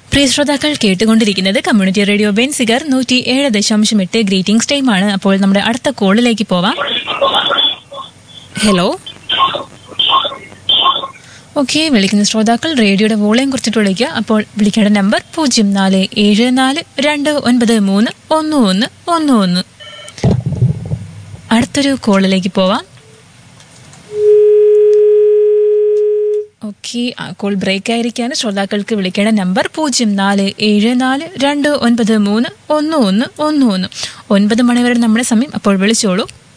പ്രിയ ശ്രോതാക്കൾ കേട്ടുകൊണ്ടിരിക്കുന്നത് community radio Benziger നൂറ്റി ഏഴ് ദശാംശം എട്ട് ഗ്രീറ്റിംഗ്സ് ടൈമാണ് അപ്പോൾ നമ്മുടെ അടുത്ത കോളിലേക്ക് പോവാം ഹലോ ഓക്കെ വിളിക്കുന്ന ശ്രോതാക്കൾ റേഡിയോയുടെ വോളിയം കുറച്ചിട്ട് വിളിക്കുക അപ്പോൾ വിളിക്കേണ്ട നമ്പർ പൂജ്യം നാല് ഏഴ് നാല് രണ്ട് ഒൻപത് മൂന്ന് ഒന്ന് ഒന്ന് ഒന്ന് ഒന്ന് അടുത്തൊരു കോളിലേക്ക് പോവാം ഓക്കെ ആ കോൾ ബ്രേക്ക് ആയിരിക്കാണ് ശ്രോതാക്കൾക്ക് വിളിക്കേണ്ട നമ്പർ പൂജ്യം നാല് ഏഴ് നാല് രണ്ട് ഒൻപത് മൂന്ന് ഒന്ന് ഒന്ന് ഒന്ന് ഒന്ന് ഒൻപത് മണിവരെ നമ്മുടെ സമയം അപ്പോൾ വിളിച്ചോളൂ